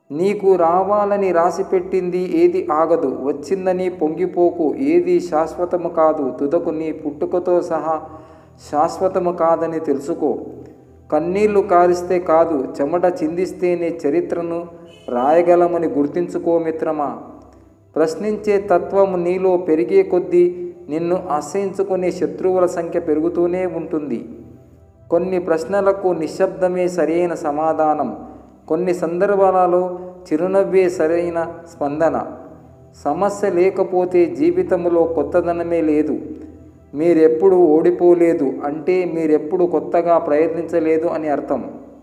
నీకు రావాలని రాసిపెట్టింది ఏది ఆగదు వచ్చిందని పొంగిపోకు ఏది శాశ్వతము కాదు తుదకు నీ పుట్టుకతో సహా శాశ్వతము కాదని తెలుసుకో కన్నీళ్లు కారిస్తే కాదు చెమట చిందిస్తేనే చరిత్రను రాయగలమని గుర్తించుకో మిత్రమా ప్రశ్నించే తత్వం నీలో పెరిగే కొద్దీ నిన్ను ఆశ్రయించుకునే శత్రువుల సంఖ్య పెరుగుతూనే ఉంటుంది కొన్ని ప్రశ్నలకు నిశ్శబ్దమే సరైన సమాధానం కొన్ని సందర్భాలలో చిరునవ్వే సరైన స్పందన సమస్య లేకపోతే జీవితంలో కొత్తదనమే లేదు మీరెప్పుడు ఓడిపోలేదు అంటే మీరెప్పుడు కొత్తగా ప్రయత్నించలేదు అని అర్థం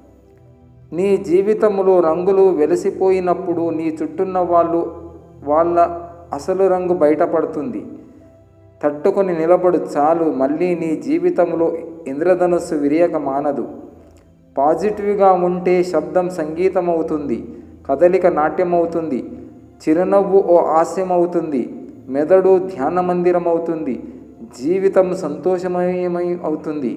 నీ జీవితంలో రంగులు వెలసిపోయినప్పుడు నీ చుట్టూన్న వాళ్ళు వాళ్ళ అసలు రంగు బయటపడుతుంది తట్టుకొని నిలబడు చాలు మళ్ళీ నీ జీవితంలో ఇంద్రధనుస్సు విరియక మానదు పాజిటివ్గా ఉంటే శబ్దం సంగీతం అవుతుంది కదలిక నాట్యం అవుతుంది చిరునవ్వు ఓ హాస్యం అవుతుంది మెదడు ధ్యాన మందిరం అవుతుంది జీవితం సంతోషమయమై అవుతుంది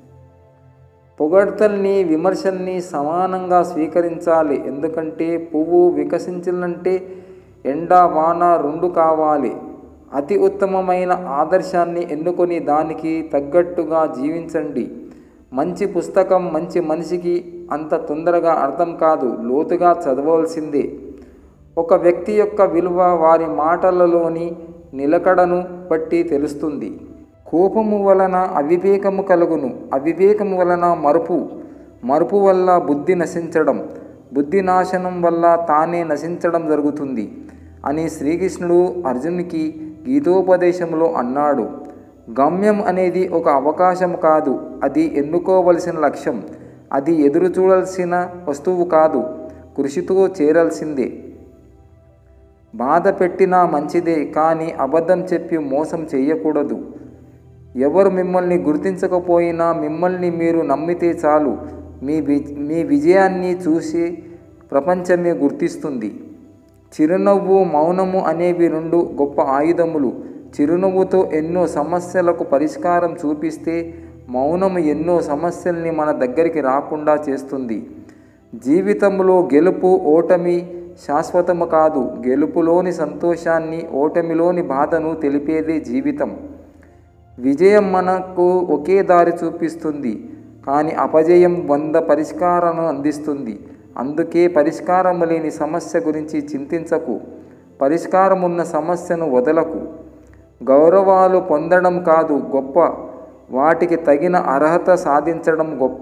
పొగడ్తల్ని విమర్శల్ని సమానంగా స్వీకరించాలి ఎందుకంటే పువ్వు వికసించాలంటే ఎండ వాన రెండు కావాలి అతి ఉత్తమమైన ఆదర్శాన్ని ఎన్నుకొని దానికి తగ్గట్టుగా జీవించండి మంచి పుస్తకం మంచి మనిషికి అంత తొందరగా అర్థం కాదు లోతుగా చదవవలసిందే ఒక వ్యక్తి యొక్క విలువ వారి మాటలలోని నిలకడను బట్టి తెలుస్తుంది కోపము వలన అవివేకము కలుగును అవివేకము వలన మరుపు మరుపు వల్ల బుద్ధి నశించడం బుద్ధి నాశనం వల్ల తానే నశించడం జరుగుతుంది అని శ్రీకృష్ణుడు అర్జునునికి గీతోపదేశంలో అన్నాడు గమ్యం అనేది ఒక అవకాశం కాదు అది ఎన్నుకోవలసిన లక్ష్యం అది ఎదురు చూడాల్సిన వస్తువు కాదు కృషితో చేరాల్సిందే బాధ పెట్టినా మంచిదే కానీ అబద్ధం చెప్పి మోసం చేయకూడదు ఎవరు మిమ్మల్ని గుర్తించకపోయినా మిమ్మల్ని మీరు నమ్మితే చాలు మీ వి- మీ విజయాన్ని చూసి ప్రపంచమే గుర్తిస్తుంది చిరునవ్వు మౌనము అనేవి రెండు గొప్ప ఆయుధములు చిరునవ్వుతో ఎన్నో సమస్యలకు పరిష్కారం చూపిస్తే మౌనము ఎన్నో సమస్యల్ని మన దగ్గరికి రాకుండా చేస్తుంది జీవితంలో గెలుపు ఓటమి శాశ్వతము కాదు గెలుపులోని సంతోషాన్ని ఓటమిలోని బాధను తెలిపేదే జీవితం విజయం మనకు ఒకే దారి చూపిస్తుంది కానీ అపజయం వంద పరిష్కారాలను అందిస్తుంది అందుకే పరిష్కారం లేని సమస్య గురించి చింతించకు పరిష్కారం ఉన్న సమస్యను వదలకు గౌరవాలు పొందడం కాదు గొప్ప వాటికి తగిన అర్హత సాధించడం గొప్ప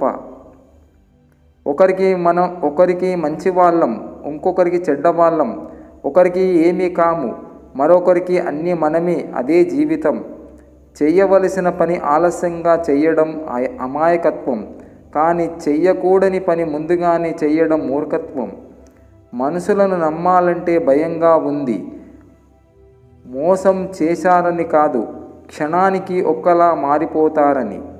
ఒకరికి మనం ఒకరికి మంచి వాళ్ళం ఇంకొకరికి చెడ్డ వాళ్ళం ఒకరికి ఏమీ కాము మరొకరికి అన్నీ మనమే అదే జీవితం చెయ్యవలసిన పని ఆలస్యంగా చెయ్యడం అయ- అమాయకత్వం కానీ చెయ్యకూడని పని ముందుగానే చెయ్యడం మూర్ఖత్వం మనుషులను నమ్మాలంటే భయంగా ఉంది మోసం చేశారని కాదు క్షణానికి ఒక్కలా మారిపోతారని